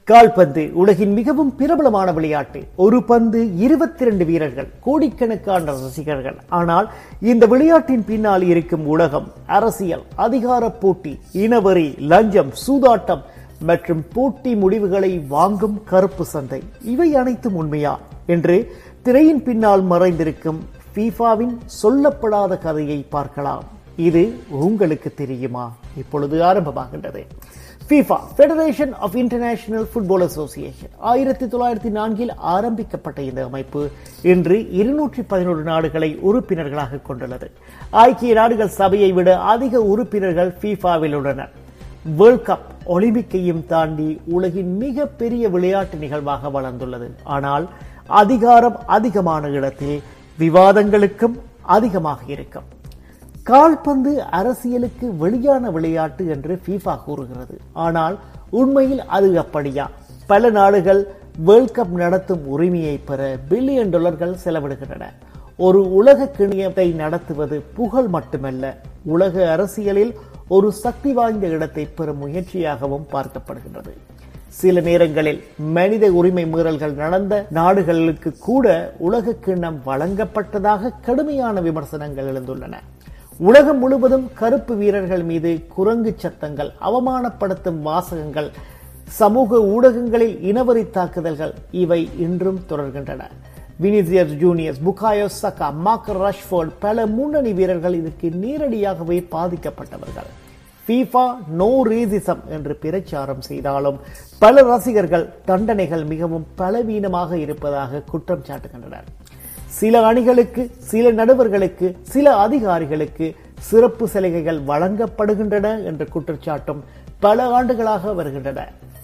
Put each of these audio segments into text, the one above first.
கால்பந்து உலகின் மிகவும் பிரபலமான விளையாட்டு ஒரு பந்து இருபத்தி ரெண்டு வீரர்கள் கோடிக்கணக்கான ரசிகர்கள் ஆனால் இந்த விளையாட்டின் பின்னால் இருக்கும் உலகம் அரசியல் அதிகார போட்டி இனவெறி லஞ்சம் சூதாட்டம் மற்றும் போட்டி முடிவுகளை வாங்கும் கருப்பு சந்தை இவை அனைத்தும் உண்மையா என்று திரையின் பின்னால் மறைந்திருக்கும் ஃபீஃபாவின் சொல்லப்படாத கதையை பார்க்கலாம் இது உங்களுக்கு தெரியுமா இப்பொழுது ஆரம்பமாகின்றது FIFA Federation of International Football Association ஆயிரத்தி தொள்ளாயிரத்தி நான்கில் ஆரம்பிக்கப்பட்ட இந்த அமைப்பு இன்று இருநூற்றி பதினோரு நாடுகளை உறுப்பினர்களாக கொண்டுள்ளது ஐக்கிய நாடுகள் சபையை விட அதிக உறுப்பினர்கள் ஃபீஃபாவில் உள்ளனர் வேர்ல்ட் கப் ஒலிம்பிக்கையும் தாண்டி உலகின் மிக பெரிய விளையாட்டு நிகழ்வாக வளர்ந்துள்ளது ஆனால் அதிகாரம் அதிகமான இடத்தில் விவாதங்களுக்கும் அதிகமாக இருக்கும் கால்பந்து அரசியலுக்கு வெளியான விளையாட்டு என்று ஃபீஃபா கூறுகிறது ஆனால் உண்மையில் அது அப்படியா பல நாடுகள் வேர்ல்ட் கப் நடத்தும் உரிமையை பெற பில்லியன் டாலர்கள் செலவிடுகின்றன ஒரு உலக கிணியத்தை நடத்துவது புகழ் மட்டுமல்ல உலக அரசியலில் ஒரு சக்தி வாய்ந்த இடத்தை பெறும் முயற்சியாகவும் பார்க்கப்படுகின்றது சில நேரங்களில் மனித உரிமை மீறல்கள் நடந்த நாடுகளுக்கு கூட உலக கிண்ணம் வழங்கப்பட்டதாக கடுமையான விமர்சனங்கள் எழுந்துள்ளன உலகம் முழுவதும் கருப்பு வீரர்கள் மீது குரங்கு சத்தங்கள் அவமானப்படுத்தும் வாசகங்கள் சமூக ஊடகங்களில் இனவரி தாக்குதல்கள் இவை இன்றும் தொடர்கின்றன Vinicius Juniors Bukayo Saka Mark Rashford பல முன்னணி வீரர்கள் இதற்கு நேரடியாகவே பாதிக்கப்பட்டவர்கள் ஃபீஃபா நோ ரேசிசம் என்று பிரச்சாரம் செய்தாலும் பல ரசிகர்கள் தண்டனைகள் மிகவும் பலவீனமாக இருப்பதாக குற்றம் சாட்டுகின்றனர் சில அணிகளுக்கு சில நடுவர்களுக்கு சில அதிகாரிகளுக்கு சிறப்பு சலுகைகள் வழங்கப்படுகின்றன என்ற குற்றச்சாட்டும் பல ஆண்டுகளாக வருகின்றன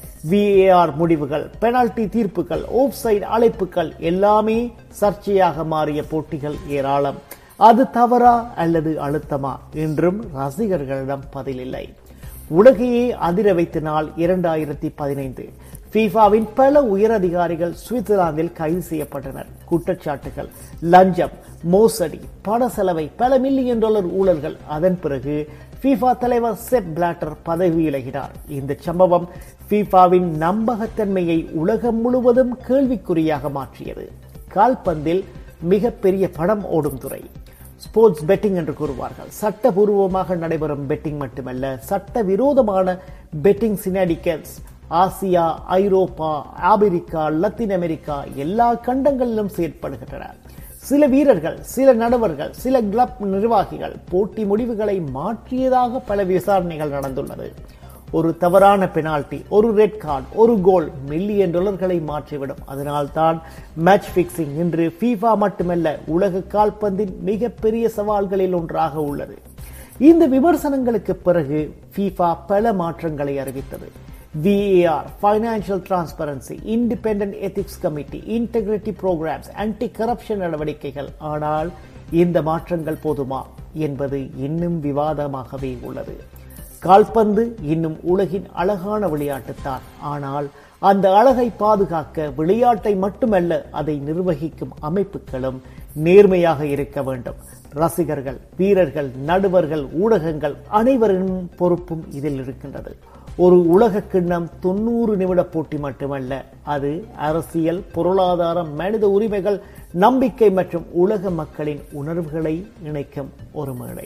விஏஆர் முடிவுகள் பெனால்டி தீர்ப்புகள் ஓப்சைட் அழைப்புகள் எல்லாமே சர்ச்சையாக மாறிய போட்டிகள் ஏராளம் அது தவறா அல்லது அழுத்தமா என்றும் ரசிகர்களிடம் பதில் இல்லை உலகையே அதிர வைத்த நாள் இரண்டாயிரத்தி பதினைந்து ஃபீஃபாவின் பல உயரதிகாரிகள் சுவிட்சர்லாந்தில் கைது செய்யப்பட்டனர் குற்றச்சாட்டுகள் லஞ்சம் மோசடி பண செலவை பல மில்லியன் டாலர் ஊழல்கள் அதன் பிறகு ஃபீஃபா தலைவர் செப் பிளாட்டர் பதவி விலகினார் இந்த சம்பவம் ஃபீஃபாவின் நம்பகத்தன்மையை உலகம் முழுவதும் கேள்விக்குறியாக மாற்றியது கால்பந்தில் மிகப்பெரிய படம் ஓடும் துறை ஸ்போர்ட்ஸ் பெட்டிங் என்று கூறுவார்கள் சட்டபூர்வமாக நடைபெறும் பெட்டிங் மட்டுமல்ல சட்ட விரோதமான பெட்டிங் சினாடிகல்ஸ் ஆசியா ஐரோப்பா ஆப்பிரிக்கா லத்தீன் அமெரிக்கா எல்லா கண்டங்களிலும் செயற்படுகின்றன சில வீரர்கள் சில நடுவர்கள் சில கிளப் நிர்வாகிகள் போட்டி முடிவுகளை மாற்றியதாக பல விசாரணைகள் நடந்துள்ளது ஒரு தவறான பெனால்டி ஒரு ரெட் கார்டு ஒரு கோல் மில்லியன் டாலர்களை மாற்றிவிடும் அதனால்தான் மேட்ச் பிக்சிங் இன்று ஃபீஃபா மட்டுமல்ல உலக கால்பந்தின் மிகப்பெரிய சவால்களில் ஒன்றாக உள்ளது இந்த விமர்சனங்களுக்கு பிறகு ஃபீஃபா பல மாற்றங்களை அறிவித்தது VAR, Financial Transparency, Independent Ethics Committee, Integrity Programs, Anti-Corruption நடவடிக்கைகள் ஆனால் இந்த மாற்றங்கள் போதுமா என்பது இன்னும் விவாதமாகவே உள்ளது கால்பந்து இன்னும் உலகின் அழகான விளையாட்டுத்தான் ஆனால் அந்த அழகை பாதுகாக்க விளையாட்டை மட்டுமல்ல அதை நிர்வகிக்கும் அமைப்புகளும் நேர்மையாக இருக்க வேண்டும் ரசிகர்கள் வீரர்கள் நடுவர்கள் ஊடகங்கள் அனைவரின் பொறுப்பும் இதில் இருக்கின்றது ஒரு உலக கிண்ணம் தொண்ணூறு நிமிட போட்டி மட்டுமல்ல அது அரசியல் பொருளாதாரம் மனித உரிமைகள் நம்பிக்கை மற்றும் உலக மக்களின் உணர்வுகளை இணைக்கும் ஒரு மேடை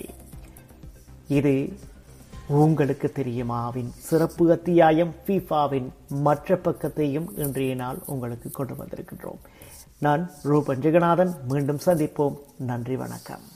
இது உங்களுக்கு தெரியுமாவின் சிறப்பு அத்தியாயம் ஃபீஃபாவின் மற்ற பக்கத்தையும் இன்றைய நாள் உங்களுக்கு கொண்டு வந்திருக்கின்றோம் நான் ரூபன் ஜெகநாதன் மீண்டும் சந்திப்போம் நன்றி வணக்கம்